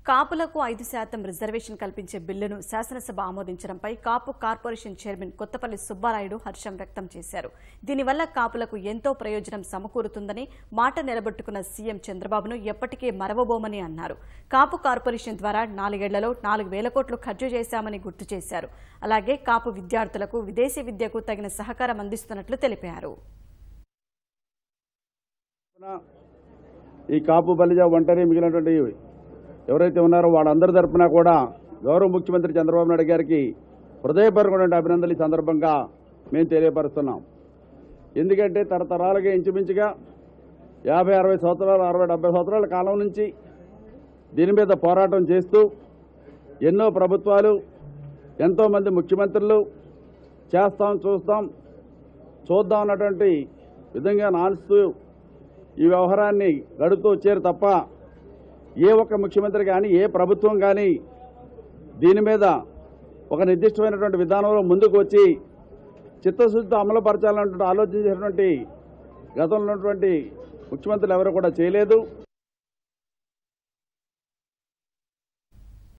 కాపులకు ఐదు శాతం రిజర్వేషన్ కల్పించే బిల్లును శాసనసభ ఆమోదించడంపై కాపు కార్పొరేషన్ చైర్మన్ కొత్తపల్లి సుబ్బారాయుడు హర్షం వ్యక్తం చేశారు దీనివల్ల కాపులకు ఎంతో ప్రయోజనం సమకూరుతుందని మాట నిలబెట్టుకున్న సీఎం చంద్రబాబును ఎప్పటికీ మరవబోమని అన్నారు కాపు కార్పొరేషన్ ద్వారా నాలుగేళ్లలో నాలుగు వేల కోట్లు ఖర్చు చేశామని గుర్తు చేశారు అలాగే కాపు విద్యార్థులకు విదేశీ విద్యకు తగిన సహకారం అందిస్తున్నట్లు తెలిపారు ఈ కాపు బలిజ ఒంటరి మిగిలినటువంటి ఎవరైతే ఉన్నారో వాళ్ళందరి తరపున కూడా గౌరవ ముఖ్యమంత్రి చంద్రబాబు నాయుడు గారికి హృదయపూర్వకమైన అభినందనలు ఈ సందర్భంగా మేము తెలియపరుస్తున్నాం ఎందుకంటే తరతరాలుగా ఇంచుమించుగా యాభై అరవై సంవత్సరాలు అరవై డెబ్బై సంవత్సరాల కాలం నుంచి దీని మీద పోరాటం చేస్తూ ఎన్నో ప్రభుత్వాలు ఎంతోమంది ముఖ్యమంత్రులు చేస్తాం చూస్తాం చూద్దాం అన్నటువంటి విధంగా నానుస్తూ ఈ వ్యవహారాన్ని గడుపుతూ వచ్చారు తప్ప ఏ ఒక్క ముఖ్యమంత్రి కానీ ఏ ప్రభుత్వం కానీ దీని మీద ఒక నిర్దిష్టమైనటువంటి విధానంలో ముందుకు వచ్చి చిత్తశుద్ధితో అమలుపరచాలన్నటువంటి ఆలోచన చేసినటువంటి గతంలో ఉన్నటువంటి ముఖ్యమంత్రులు ఎవరు కూడా చేయలేదు